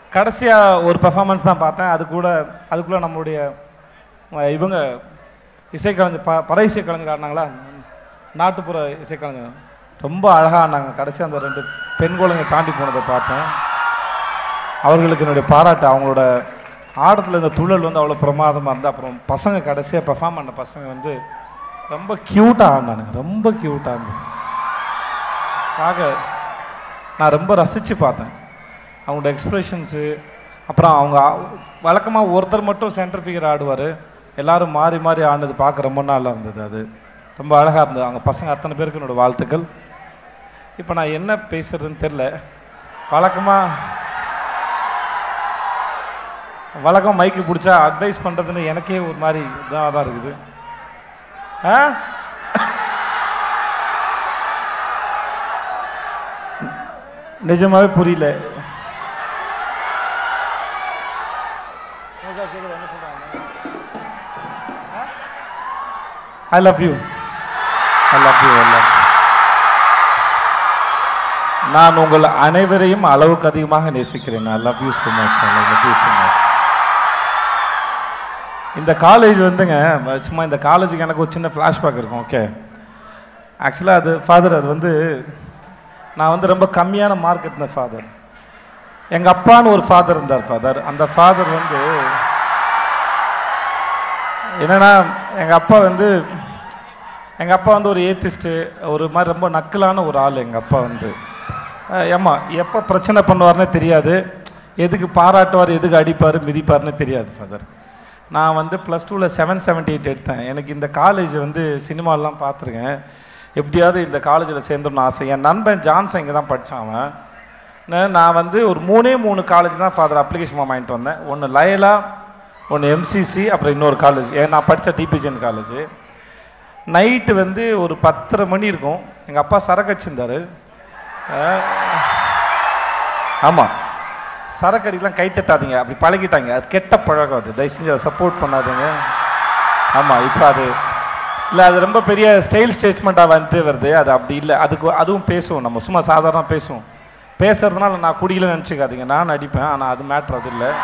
கடைசியாக ஒரு பெர்ஃபார்மன்ஸ் தான் பார்த்தேன் அது கூட அதுக்குள்ளே நம்மளுடைய அஹ், இவங்க இசைக்கலைஞர் ப பற இசைக்கலைஞர் ஆடினாங்களா நாட்டுப்புற இசைக்கலைஞர் ரொம்ப அழகாக ஆடினாங்க கடைசி அந்த ரெண்டு பெண் குழந்தைங்க தாண்டி போனதை பார்த்தேன் அவர்களுக்கு என்னுடைய பாராட்டு அவங்களோட ஆடத்தில் இந்த துள்ளல் வந்து அவ்வளோ பிரமாதமாக இருந்து அப்புறம் பசங்க கடைசியாக பெர்ஃபார்ம் பண்ண பசங்க வந்து ரொம்ப க்யூட்டாக ஆடினானுங்க ரொம்ப க்யூட்டாக இருந்தது பார்க்க நான் ரொம்ப ரசித்து பார்த்தேன் அவங்களோட எக்ஸ்ப்ரெஷன்ஸு அப்புறம் அவங்க வழக்கமாக ஒருத்தர் மட்டும் சென்டர் ஃபிகர் ஆடுவார் எல்லாரும் மாறி மாறி ஆடினது பார்க்க ரொம்ப நல்லா இருந்தது அது ரொம்ப அழகாக இருந்தது அவங்க பசங்க அத்தனை பேருக்கு என்னோட வாழ்த்துக்கள் இப்போ நான் என்ன பேசுறதுன்னு தெரில வழக்கமாக வழக்கம் மைக்கு பிடிச்சா அட்வைஸ் பண்ணுறதுன்னு எனக்கே ஒரு மாதிரி இதாக தான் இருக்குது ஆ நிஜமாவே புரியல I love you I love you I love நான் உங்கள் அனைவரையும் அளவுக்கு அதிகமாக நேசிக்கிறேன் I love you so much I love you so much இந்த காலேஜ் வந்துங்க சும்மா இந்த காலேஜுக்கு எனக்கு ஒரு சின்ன ஃப்ளாஷ்பேக் இருக்கும் ஓகே ஆக்சுவலாக அது ஃபாதர் அது வந்து நான் வந்து ரொம்ப கம்மியான மார்க் எடுத்தேன் ஃபாதர் எங்கள் அப்பான்னு ஒரு ஃபாதர் இருந்தார் ஃபாதர் அந்த ஃபாதர் வந்து என்னன்னா எங்கள் அப்பா வந்து எங்கள் அப்பா வந்து ஒரு ஏத்திஸ்ட்டு ஒரு மாதிரி ரொம்ப நக்கலான ஒரு ஆள் எங்கள் அப்பா வந்து அஹ் ஏம்மா எப்போ பிரச்சனை பண்ணுவார்னே தெரியாது எதுக்கு பாராட்டுவார் எதுக்கு அடிப்பார் மிதிப்பார்னு தெரியாது ஃபாதர் நான் வந்து ப்ளஸ் டூவில் செவன் செவன்ட்டி எயிட் எடுத்தேன் எனக்கு இந்த காலேஜ் வந்து சினிமாலாம் பார்த்துருக்கேன் எப்படியாவது இந்த காலேஜில் சேர்ந்தோம்னு ஆசை என் நண்பன் ஜான்சன் இங்கே தான் படித்தான் அவன் நான் நான் வந்து ஒரு மூணே மூணு காலேஜ் தான் ஃபாதர் அப்ளிகேஷன் ஃபார்ம் வாங்கிட்டு வந்தேன் ஒன்று லயலா ஒன்று எம்சிசி அப்புறம் இன்னொரு காலேஜ் ஏன் நான் படித்த டிபிஜன் காலேஜ் நைட்டு வந்து ஒரு பத்தரை மணி இருக்கும் எங்கள் அப்பா சரக்கு அடிச்சிருந்தாரு ஆமாம் சரக்கு அடிக்கலாம் கை தட்டாதீங்க அப்படி பழகிட்டாங்க அது கெட்ட பழக்கம் அது தயவு செஞ்சு அதை சப்போர்ட் பண்ணாதீங்க ஆமாம் இப்போ அது இல்லை அது ரொம்ப பெரிய ஸ்டைல் ஸ்டேட்மெண்ட்டாக வந்துட்டு வருது அது அப்படி இல்லை அதுக்கு அதுவும் பேசுவோம் நம்ம சும்மா சாதாரண பேசுவோம் பேசுறதுனால நான் குடியில நினச்சிக்காதீங்க நான் அடிப்பேன் ஆனால் அது மேட்ரு அது இல்லை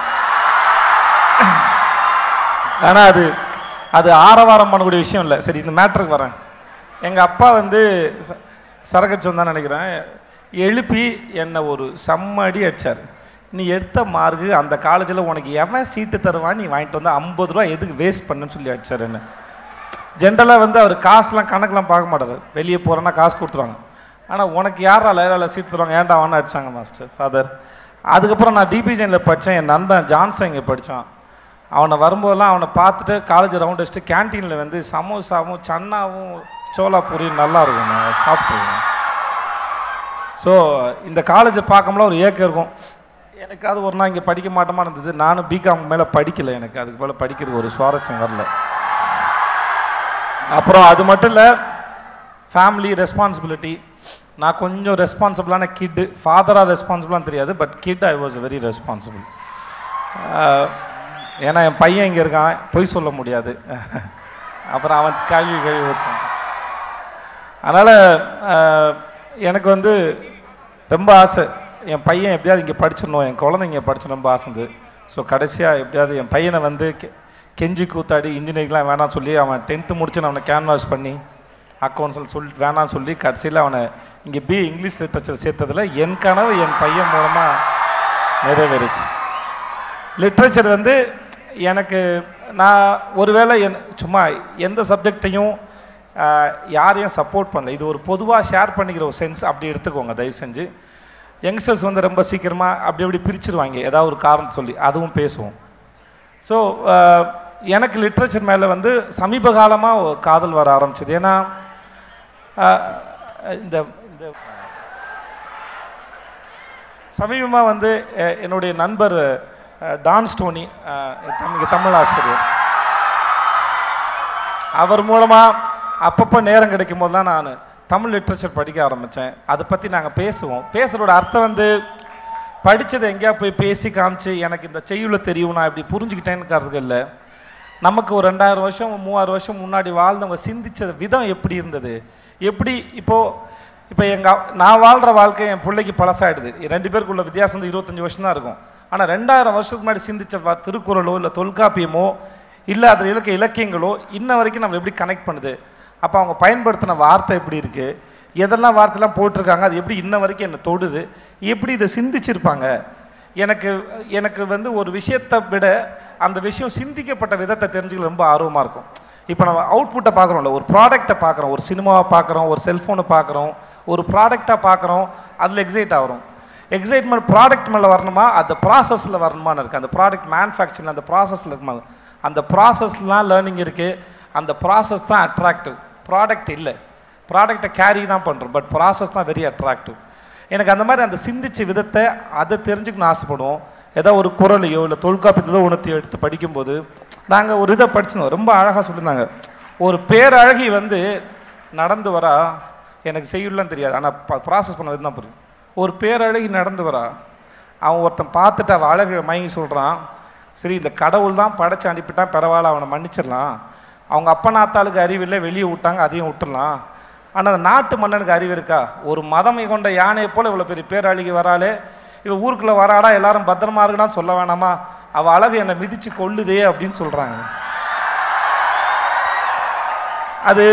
ஆனால் அது அது ஆரவாரம் பண்ணக்கூடிய விஷயம் இல்லை சரி இந்த மேட்ருக்கு வரேன் எங்கள் அப்பா வந்து ச- சரக்கடிச்சு வந்தான் நினைக்கிறேன் எழுப்பி என்னை ஒரு செம்ம அடி அடிச்சார் நீ எடுத்த மார்க்கு அந்த காலேஜில் உனக்கு எவன் சீட்டு தருவான் நீ வாங்கிட்டு வந்து ஐம்பது ரூபா எதுக்கு வேஸ்ட் பண்ணுன்னு சொல்லி அடிச்சார் என்ன ஜென்ரலாக வந்து அவர் காசுலாம் கணக்கெலாம் பார்க்க மாட்டார் வெளியே போகிறேன்னா காசு கொடுத்துருவாங்க ஆனால் உனக்கு யாரா லைலாவில் சீட் தருவாங்க ஏன்டா அவனை அடிச்சாங்க மாஸ்டர் ஃபாதர் அதுக்கப்புறம் நான் டிபிஜனில் படித்தேன் என் நண்பன் ஜான்சன் இங்கே படித்தான் அவனை வரும்போதெல்லாம் அவனை பார்த்துட்டு காலேஜ் ரவுண்ட் அடிச்சுட்டு கேன்டீனில் வந்து சமோசாவும் சன்னாவும் சோலா பூரியும் நல்லா இருக்கும் நான் சாப்பிட்டுருவேன் ஸோ இந்த காலேஜை பார்க்கும்போது ஒரு ஏக்கம் இருக்கும் எனக்காவது ஒரு நாள் இங்கே படிக்க மாட்டோமா இருந்தது நானும் பிகாம் மேலே படிக்கலை எனக்கு அதுக்கு மேலே படிக்கிறதுக்கு ஒரு சுவாரஸ்யம் வரல அப்புறம் அது மட்டும் இல்லை ஃபேமிலி ரெஸ்பான்சிபிலிட்டி நான் கொஞ்சம் ரெஸ்பான்சிபிளான கிட்டு ஃபாதராக ரெஸ்பான்சிபிளான்னு தெரியாது but kid I was very responsible ஏன்னா என் பையன் இங்கே இருக்கான் பொய் சொல்ல முடியாது அப்புறம் அவன் கழுவி கழுவி ஊற்றான் அதனால் எனக்கு வந்து ரொம்ப ஆசை என் பையன் எப்படியாவது இங்கே படிச்சிடணும் என் குழந்தை இங்கே படிச்சு ரொம்ப ஆசை இருந்தது ஸோ கடைசியாக எப்படியாவது என் பையனை வந்து கெ- கெஞ்சி கூத்தாடி இன்ஜினியரிங்லாம் வேணாம் சொல்லி அவன் டென்த்து முடிச்சு நான் அவனை கேன்வாஸ் பண்ணி அக்கௌண்ட்ஸில் சொல்லி வேணாம்னு சொல்லி கடைசியில் அவனை இங்கே பி இங்கிலீஷ் லிட்ரேச்சர் சேர்த்ததில் என் கனவு என் பையன் மூலமாக நிறைவேறுச்சு லிட்ரேச்சர் வந்து எனக்கு நான் ஒருவேளை என் சும்மா எந்த சப்ஜெக்டையும் யாரையும் சப்போர்ட் பண்ணல இது ஒரு பொதுவாக ஷேர் பண்ணிக்கிற ஒரு சென்ஸ் அப்படி எடுத்துக்கோங்க தயவு செஞ்சு யங்ஸ்டர்ஸ் வந்து ரொம்ப சீக்கிரமாக அப்படி அப்படி பிரிச்சிருவாங்க ஏதாவது ஒரு காரணம் சொல்லி அதுவும் பேசுவோம் ஸோ எனக்கு லிட்ரேச்சர் மேலே வந்து சமீப காலமாக காதல் வர ஆரம்பிச்சது ஏன்னா அஹ், இந்த இந்த சமீபமாக வந்து அஹ், என்னுடைய நண்பர் அஹ், டான் ஸ்டோனி அஹ், தமிழ் தமிழ் ஆசிரியர் அவர் மூலமாக அப்பப்போ நேரம் கிடைக்கும் போதெல்லாம் நான் தமிழ் லிட்ரேச்சர் படிக்க ஆரம்பித்தேன் அதை பற்றி நாங்கள் பேசுவோம் பேசுகிறோட அர்த்தம் வந்து படித்ததை எங்கேயா போய் பேசி காமிச்சு எனக்கு இந்த செய்யுள தெரியும் நான் இப்படி புரிஞ்சுக்கிட்டேன்னு இல்லை நமக்கு ஒரு ரெண்டாயிரம் வருஷம் மூவாயிரம் வருஷம் முன்னாடி வாழ்ந்தவங்க சிந்திச்ச விதம் எப்படி இருந்தது எப்படி இப்போது இப்போ எங்கள் நான் வாழ்கிற வாழ்க்கை என் பிள்ளைக்கு பழசாயிடுது ரெண்டு பேருக்குள்ள வித்தியாசம் வந்து இருபத்தஞ்சி வருஷம் தான் இருக்கும் ஆனால் ரெண்டாயிரம் வருஷத்துக்கு முன்னாடி சிந்திச்ச வ- திருக்குறளோ இல்லை தொல்காப்பியமோ இல்லை அதில் இருக்க இலக்கியங்களோ இன்ன வரைக்கும் நம்ம எப்படி கனெக்ட் பண்ணுது அப்போ அவங்க பயன்படுத்தின வார்த்தை எப்படி இருக்குது எதெல்லாம் வார்த்தைலாம் போட்டிருக்காங்க அது எப்படி இன்ன வரைக்கும் என்னை தொடுது எப்படி இதை சிந்திச்சிருப்பாங்க எனக்கு எனக்கு வந்து ஒரு விஷயத்தை விட அந்த விஷயம் சிந்திக்கப்பட்ட விதத்தை தெரிஞ்சுக்க ரொம்ப ஆர்வமாக இருக்கும் இப்போ நம்ம அவுட்புட்டை பார்க்குறோம்ல ஒரு ப்ராடக்ட்டை பார்க்குறோம் ஒரு சினிமாவை பார்க்குறோம் ஒரு செல்ஃபோனை பார்க்குறோம் ஒரு ப்ராடக்டாக பார்க்குறோம் அதில் எக்ஸைட் ஆகிறோம் எக்ஸைட்மெண்ட் ப்ராடக்ட் மேலே வரணுமா அந்த ப்ராசஸில் வரணுமான்னு இருக்குது அந்த ப்ராடக்ட் மேனுஃபேக்சரிங் அந்த ப்ராசஸில் இருக்குமா அந்த ப்ராசஸ்லாம் லேர்னிங் இருக்குது அந்த ப்ராசஸ் தான் அட்ராக்டிவ் ப்ராடக்ட் இல்லை ப்ராடக்டை கேரி தான் பண்ணுறோம் பட் ப்ராசஸ் தான் வெரி அட்ராக்டிவ் எனக்கு அந்த மாதிரி அந்த சிந்திச்ச விதத்தை அதை தெரிஞ்சுக்கணும்னு ஆசைப்படுவோம் ஏதோ ஒரு குரலையோ இல்லை தொல்காப்பியத்திலோ உணர்த்தியோ எடுத்து படிக்கும்போது நாங்கள் ஒரு இதை படிச்சிருந்தோம் ரொம்ப அழகாக சொல்லியிருந்தாங்க ஒரு பேரழகி வந்து நடந்து வரா எனக்கு செய்யுள்ளான்னு தெரியாது ஆனால் ப்ராசஸ் பண்ண தான் புரியும் ஒரு பேரழகி நடந்து வரா அவன் ஒருத்தன் பார்த்துட்டு அவன் அழகு மயங்கி சொல்கிறான் சரி இந்த கடவுள் தான் படைச்சு அனுப்பிட்டான் பரவாயில்ல அவனை மன்னிச்சிடலாம் அவங்க அப்பனாத்தாளுக்கு அறிவில்லை வெளியே விட்டாங்க அதையும் விட்டுடலாம் ஆனால் அந்த நாட்டு மன்னனுக்கு அறிவு இருக்கா ஒரு மதம் கொண்ட யானையை போல் இவ்வளோ பெரிய பேரழகி வராளே இவ ஊருக்குள்ளே வராடா எல்லாரும் பத்திரமா இருக்குடான்னு சொல்ல வேணாமா அவள் அழகு என்னை மிதிச்சு கொள்ளுதே அப்படின்னு சொல்கிறாங்க அது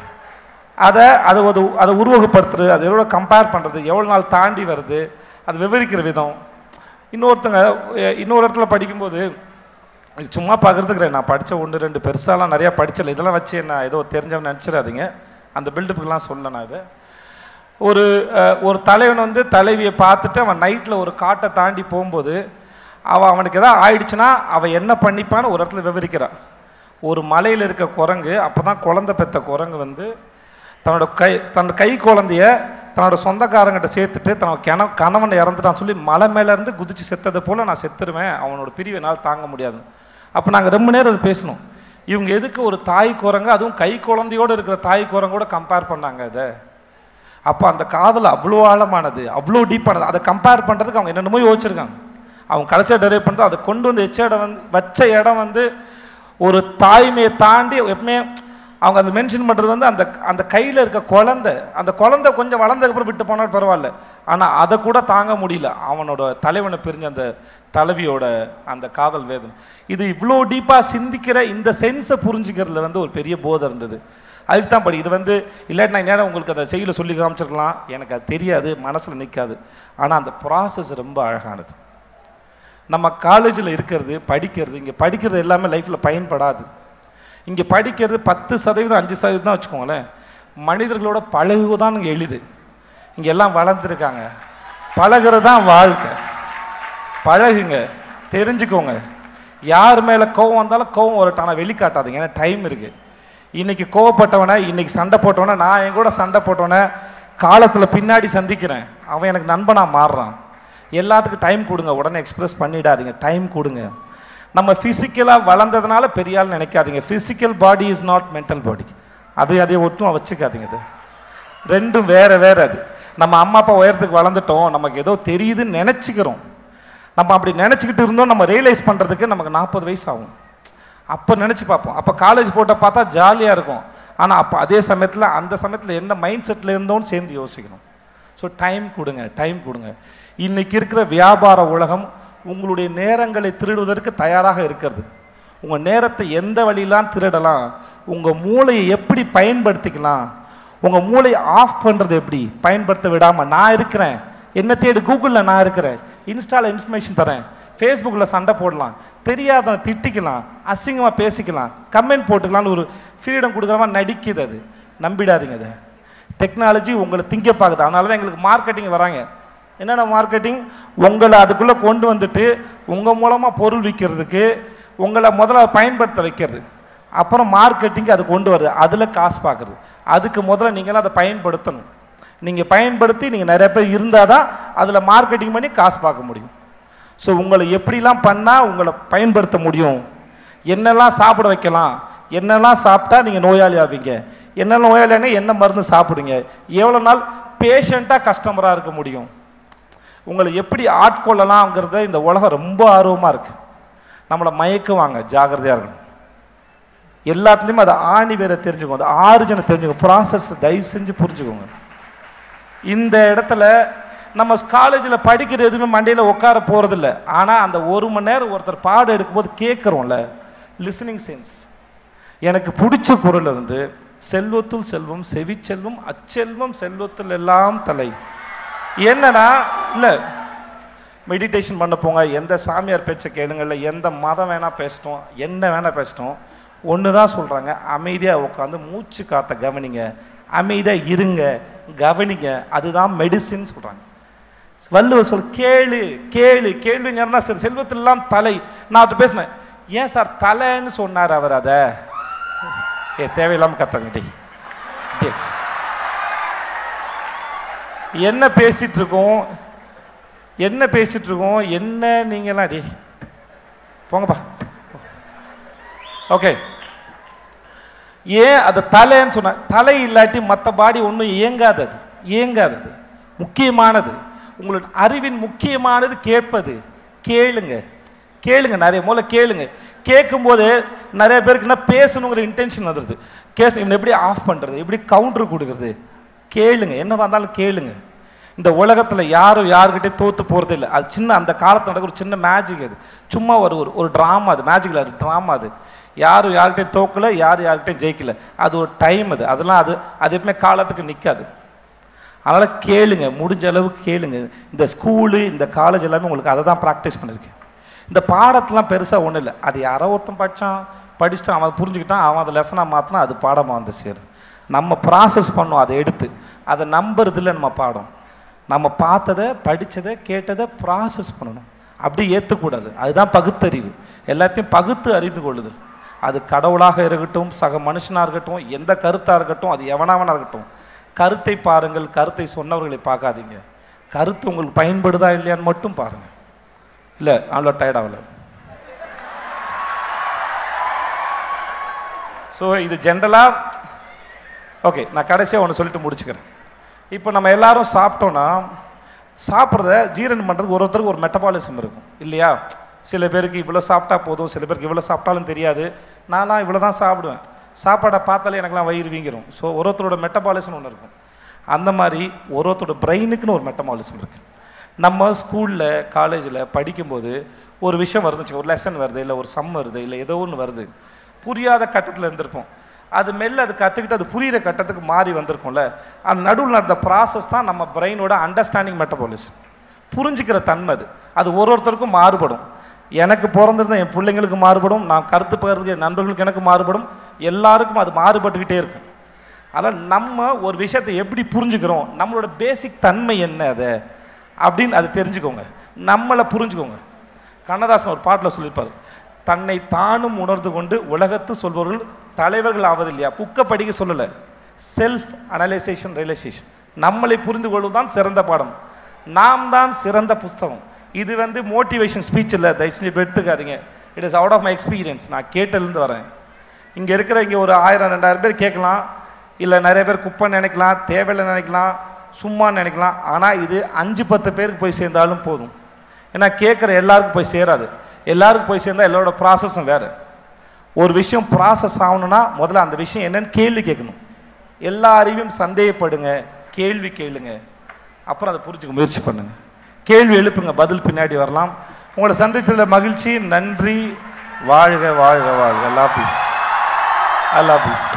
அதை அதை ஒரு அதை உருவகப்படுத்துறது அது எவ்வளோ கம்பேர் பண்ணுறது எவ்வளோ நாள் தாண்டி வருது அது விவரிக்கிற விதம் இன்னொருத்தங்க எ- இன்னொரு இடத்துல படிக்கும்போது இது சும்மா பார்க்குறதுக்கு நான் படித்த ஒன்று ரெண்டு பெருசாலாம் நிறையா படிச்சல இதெல்லாம் வச்சு நான் ஏதோ தெரிஞ்சவன் நினச்சிடாதீங்க அந்த பில்டப்புக்கெல்லாம் சொல்ல நான் இதை ஒரு அஹ், ஒரு தலைவன் வந்து தலைவியை பார்த்துட்டு அவன் நைட்டில் ஒரு காட்டை தாண்டி போகும்போது அவன் அவனுக்கு எதாவது ஆயிடுச்சுன்னா அவன் என்ன பண்ணிப்பான்னு ஒரு இடத்துல விவரிக்கிறான் ஒரு மலையில் இருக்க குரங்கு அப்போ தான் குழந்தை பெத்த குரங்கு வந்து தன்னோட கை தன்னோட கை குழந்தைய தன்னோட சொந்தக்காரங்கிட்ட சேர்த்துட்டு தன்னோட கண கணவன் இறந்துட்டான் சொல்லி மலை மேல இருந்து குதிச்சு செத்ததை போல நான் செத்துருவேன் அவனோட பிரிவை என்னால் தாங்க முடியாது அப்போ நாங்கள் ரொம்ப நேரம் அது பேசணும் இவங்க எதுக்கு ஒரு தாய் குரங்கு அதுவும் கை குழந்தையோடு இருக்கிற தாய் குரங்கோட கம்பேர் பண்ணாங்க இதை அப்போ அந்த காதல் அவ்வளோ ஆழமானது அவ்வளோ டீப்பானது அதை கம்பேர் பண்ணுறதுக்கு அவங்க என்னென்னமோ யோசிச்சிருக்காங்க அவங்க கல்ச்சர் டெரைவ் பண்ணுறது அதை கொண்டு வந்து வச்ச இடம் வந்து வச்ச இடம் வந்து ஒரு தாய்மையை தாண்டி எப்பவுமே அவங்க அதை மென்ஷன் பண்ணுறது வந்து அந்த அந்த கையில் இருக்க குழந்தை அந்த குழந்தை கொஞ்சம் வளர்ந்ததுக்கப்புறம் விட்டு போனால் பரவாயில்ல ஆனால் அதை கூட தாங்க முடியல அவனோட தலைவனை பிரிஞ்ச அந்த தலைவியோட அந்த காதல் வேதனை இது இவ்வளோ டீப்பாக சிந்திக்கிற இந்த சென்ஸை புரிஞ்சுக்கிறதுல வந்து ஒரு பெரிய போதை இருந்தது அதுக்கு தான் படி இது வந்து இல்லாட்டி நான் நேரம் உங்களுக்கு அந்த செய்தியில சொல்லி காமிச்சிருக்கலாம் எனக்கு அது தெரியாது மனசில் நிற்காது ஆனால் அந்த ப்ராசஸ் ரொம்ப அழகானது நம்ம காலேஜில் இருக்கிறது படிக்கிறது இங்கே படிக்கிறது எல்லாமே லைஃப்பில் பயன்படாது இங்கே படிக்கிறது பத்து சதவீதம் அஞ்சு சதவீதம் தான் வச்சுக்கோங்களேன் மனிதர்களோட பழகுவதான் இங்கே எளிது இங்கே எல்லாம் வளர்ந்துருக்காங்க பழகுறது தான் வாழ்க்கை பழகுங்க தெரிஞ்சுக்கோங்க யார் மேலே கோவம் வந்தாலும் கோவம் வரட்டும் ஆனால் வெளிக்காட்டாதீங்க ஏன்னா டைம் இருக்குது இன்னைக்கு கோவப்பட்டவனை இன்னைக்கு சண்டை போட்டவனை நான் என் கூட சண்டை போட்டவனை காலத்தில் பின்னாடி சந்திக்கிறேன் அவன் எனக்கு நண்பனாக மாறுறான் எல்லாத்துக்கும் டைம் கொடுங்க உடனே எக்ஸ்பிரஸ் பண்ணிடாதீங்க டைம் கொடுங்க நம்ம ஃபிசிக்கலாக வளர்ந்ததுனால பெரிய ஆள் நினைக்காதீங்க physical body is not mental body அது அதை ஒட்டும் வச்சுக்காதீங்க இது ரெண்டும் வேற வேற அது நம்ம அம்மா அப்பா உயரத்துக்கு வளர்ந்துட்டோம் நமக்கு ஏதோ தெரியுதுன்னு நினச்சிக்கிறோம் நம்ம அப்படி நினச்சிக்கிட்டு இருந்தோம் நம்ம ரியலைஸ் பண்ணுறதுக்கு நமக்கு நாற்பது வயசு ஆகும் அப்போ நினச்சி பார்ப்போம் அப்போ காலேஜ் போட்ட பார்த்தா ஜாலியாக இருக்கும் ஆனால் அப்போ அதே சமயத்தில் அந்த சமயத்தில் என்ன மைண்ட் செட்டில் இருந்தோன்னு சேர்ந்து யோசிக்கணும் ஸோ டைம் கொடுங்க டைம் கொடுங்க இன்னைக்கு இருக்கிற வியாபார உலகம் உங்களுடைய நேரங்களை திருடுவதற்கு தயாராக இருக்கிறது உங்கள் நேரத்தை எந்த வழியெல்லாம் திருடலாம் உங்கள் மூளையை எப்படி பயன்படுத்திக்கலாம் உங்கள் மூளையை ஆஃப் பண்ணுறது எப்படி பயன்படுத்த விடாமல் நான் இருக்கிறேன் என்ன தேடி கூகுளில் நான் இருக்கிறேன் இன்ஸ்டாவில் இன்ஃபர்மேஷன் தரேன் ஃபேஸ்புக்கில் சண்டை போடலாம் தெரியாதவனை திட்டிக்கலாம் அசிங்கமாக பேசிக்கலாம் கமெண்ட் போட்டுக்கலாம்னு ஒரு ஃப்ரீடம் கொடுக்குற மாதிரி நடிக்குது அது நம்பிடாதீங்க அதை டெக்னாலஜி உங்களை திங்க பார்க்குது அதனால தான் எங்களுக்கு மார்க்கெட்டிங் வராங்க என்னென்ன மார்க்கெட்டிங் உங்களை அதுக்குள்ளே கொண்டு வந்துட்டு உங்கள் மூலமாக பொருள் விற்கிறதுக்கு உங்களை முதல்ல பயன்படுத்த வைக்கிறது அப்புறம் மார்க்கெட்டிங் அது கொண்டு வருது அதில் காசு பார்க்குறது அதுக்கு முதல்ல நீங்களாம் அதை பயன்படுத்தணும் நீங்கள் பயன்படுத்தி நீங்கள் நிறைய பேர் இருந்தால் தான் அதில் மார்க்கெட்டிங் பண்ணி காசு பார்க்க முடியும் ஸோ உங்களை எப்படிலாம் பண்ணால் உங்களை பயன்படுத்த முடியும் என்னெல்லாம் சாப்பிட வைக்கலாம் என்னெல்லாம் சாப்பிட்டா நீங்கள் நோயாளி ஆவீங்க என்னெல்லாம் நோயாளியான என்ன மருந்து சாப்பிடுங்க எவ்வளோ நாள் பேஷண்ட்டாக கஸ்டமராக இருக்க முடியும் உங்களை எப்படி ஆட்கொள்ளலாம்ங்கிறத இந்த உலகம் ரொம்ப ஆர்வமாக இருக்கு நம்மளை மயக்குவாங்க ஜாகிரதையாக இருக்கணும் எல்லாத்துலேயுமே அதை ஆணி வேற தெரிஞ்சுக்கோங்க அந்த ஆரிஜனை தெரிஞ்சுக்கோங்க ப்ராசஸ் தயவு செஞ்சு புரிஞ்சுக்கோங்க இந்த இடத்துல நம்ம காலேஜில் படிக்கிற எதுவுமே மண்டையில் உட்கார போகிறதில்ல ஆனால் அந்த ஒரு மணி நேரம் ஒருத்தர் பாடம் எடுக்கும்போது கேட்குறோம்ல லிசனிங் சென்ஸ் எனக்கு பிடிச்ச குரல் வந்து செல்வத்துள் செல்வம் செவிச்செல்வம் அச்செல்வம் செல்வத்தில் எல்லாம் தலை என்னன்னா இல்லை மெடிடேஷன் பண்ண போங்க எந்த சாமியார் பேச்சை கேளுங்கள்ல எந்த மதம் வேணால் பேசட்டும் என்ன வேணால் பேசட்டும் ஒன்று தான் சொல்கிறாங்க அமைதியாக உட்காந்து மூச்சு காத்த கவனிங்க அமைதியாக இருங்க கவனிங்க அதுதான் மெடிசின் சொல்கிறாங்க வள்ளுவர் சொல் கேளு கேளு கேள்விங்கன்னா சரி செல்வத்திலெல்லாம் தலை நான் அவர்கிட்ட பேசினேன் ஏன் சார் தலைன்னு சொன்னார் அவர் அதை ஏ தேவையில்லாமல் கத்தாங்க டி Idiots. என்ன பேசிட்டு இருக்கோம் என்ன பேசிட்டு இருக்கோம் என்ன நீங்களாம் டி போங்கப்பா ஓகே ஏன் அது தலைன்னு சொன்ன தலை இல்லாட்டி மற்ற பாடி ஒன்றும் இயங்காதது இயங்காதது முக்கியமானது உங்களோட அறிவின் முக்கியமானது கேட்பது கேளுங்க கேளுங்க நிறைய மூல கேளுங்க கேட்கும்போது நிறைய பேருக்கு என்ன பேசணுங்கிற இன்டென்ஷன் வந்துடுது கேஸ் இவனை எப்படி ஆஃப் பண்ணுறது எப்படி கவுண்டர் கொடுக்குறது கேளுங்க என்ன வந்தாலும் கேளுங்க இந்த உலகத்தில் யாரும் யாருக்கிட்டே தோத்து போகிறதே இல்லை அது சின்ன அந்த காலத்தில் நடக்கிற ஒரு சின்ன மேஜிக் அது சும்மா ஒரு ஒரு ஒரு ட்ராமா அது மேஜிக்கில் அது ட்ராமா அது யாரும் யார்கிட்டையும் தோக்கல யார் யார்கிட்டையும் ஜெயிக்கல அது ஒரு டைம் அது அதெல்லாம் அது அது எப்பவுமே காலத்துக்கு நிற்காது அதனால் கேளுங்க முடிஞ்ச அளவுக்கு கேளுங்க இந்த ஸ்கூலு இந்த காலேஜ் எல்லாமே உங்களுக்கு அதை தான் ப்ராக்டிஸ் பண்ணியிருக்கேன் இந்த பாடத்தெலாம் பெருசாக ஒன்றும் இல்லை அது யாரோ ஒருத்தன் படித்தான் படிச்சுட்டான் அவன் புரிஞ்சுக்கிட்டான் அவன் அதை லெசனாக மாற்றினா அது பாடமாக வந்து சேருது நம்ம ப்ராசஸ் பண்ணோம் அதை எடுத்து அதை நம்புறதில்ல நம்ம பாடம் நம்ம பார்த்ததை படித்ததை கேட்டதை ப்ராசஸ் பண்ணணும் அப்படி ஏற்றக்கூடாது அதுதான் பகுத்தறிவு எல்லாத்தையும் பகுத்து அறிந்து கொள்ளுதல் அது கடவுளாக இருக்கட்டும் சக மனுஷனாக இருக்கட்டும் எந்த கருத்தாக இருக்கட்டும் அது எவனாவனாக இருக்கட்டும் கருத்தை பாருங்கள் கருத்தை சொன்னவர்களை பார்க்காதீங்க கருத்து உங்களுக்கு பயன்படுதா இல்லையான்னு மட்டும் பாருங்கள் இல்லை அவ்வளோ டயர்ட் ஆகல ஸோ இது ஜென்ரலாக ஓகே நான் கடைசியாக ஒன்று சொல்லிட்டு முடிச்சுக்கிறேன் இப்போ நம்ம எல்லாரும் சாப்பிட்டோன்னா சாப்பிட்றத ஜீரணம் பண்ணுறதுக்கு ஒரு ஒருத்தருக்கு ஒரு மெட்டபாலிசம் இருக்கும் இல்லையா சில பேருக்கு இவ்வளோ சாப்பிட்டா போதும் சில பேருக்கு இவ்வளோ சாப்பிட்டாலும் தெரியாது நான்லாம் இவ்வளோ தான் சாப்பிடுவேன் சாப்பாடை பார்த்தாலே எனக்குலாம் வயிறு வீங்கிரும் ஸோ ஒரு ஒருத்தரோட மெட்டபாலிசம் ஒன்று இருக்கும் அந்த மாதிரி ஒரு ஒருத்தரோட பிரெயினுக்குன்னு ஒரு மெட்டபாலிசம் இருக்குது நம்ம ஸ்கூலில் காலேஜில் படிக்கும்போது ஒரு விஷயம் வருதுச்சு ஒரு லெசன் வருது இல்லை ஒரு சம் வருது இல்லை ஏதோ ஒன்று வருது புரியாத கட்டத்தில் இருந்திருப்போம் அது மெல்ல அது கற்றுக்கிட்டு அது புரியிற கட்டத்துக்கு மாறி வந்திருக்கும்ல அந்த நடுவில் நடந்த ப்ராசஸ் தான் நம்ம பிரெயினோட அண்டர்ஸ்டாண்டிங் மெட்டபாலிசம் புரிஞ்சுக்கிற தன்மை அது அது ஒரு ஒருத்தருக்கும் மாறுபடும் எனக்கு பிறந்திருந்த என் பிள்ளைங்களுக்கு மாறுபடும் நான் கருத்து பகிர்ந்து என் நண்பர்களுக்கு எனக்கு மாறுபடும் எல்லாருக்கும் அது மாறுபட்டுக்கிட்டே இருக்கும் ஆனால் நம்ம ஒரு விஷயத்தை எப்படி புரிஞ்சுக்கிறோம் நம்மளோட பேசிக் தன்மை என்ன அதை அப்படின்னு அதை தெரிஞ்சுக்கோங்க நம்மளை புரிஞ்சுக்கோங்க கண்ணதாசன் ஒரு பாட்டில் சொல்லியிருப்பார் தன்னை தானும் உணர்ந்து கொண்டு உலகத்து சொல்பவர்கள் தலைவர்கள் ஆவது இல்லையா புக்கை படிக்க சொல்லலை செல்ஃப் அனலைசேஷன் ரியலைசேஷன் நம்மளை புரிந்து கொள்வதுதான் சிறந்த பாடம் நாம் தான் சிறந்த புஸ்தகம் இது வந்து மோட்டிவேஷன் ஸ்பீச் இல்லை தயவுசெஞ்சு இப்ப எடுத்துக்காதீங்க it is out of my experience நான் கேட்டதுலேருந்து வரேன் இங்கே இருக்கிற இங்கே ஒரு ஆயிரம் ரெண்டாயிரம் பேர் கேட்கலாம் இல்லை நிறைய பேர் குப்பை நினைக்கலாம் தேவையில்லை நினைக்கலாம் சும்மா நினைக்கலாம் ஆனால் இது அஞ்சு பத்து பேருக்கு போய் சேர்ந்தாலும் போதும் ஏன்னா கேட்குற எல்லாருக்கும் போய் சேராது எல்லாருக்கும் போய் சேர்ந்தா எல்லாரோட ப்ராசஸும் வேறு ஒரு விஷயம் ப்ராசஸ் ஆகணும்னா முதல்ல அந்த விஷயம் என்னன்னு கேள்வி கேட்கணும் எல்லா அறிவையும் சந்தேகப்படுங்க கேள்வி கேளுங்க அப்புறம் அதை புரிஞ்சுக்க முயற்சி பண்ணுங்க கேள்வி எழுப்புங்க பதில் பின்னாடி வரலாம் உங்களை சந்திச்சதில் மகிழ்ச்சி நன்றி வாழ்க வாழ்க வாழ்க love you I love you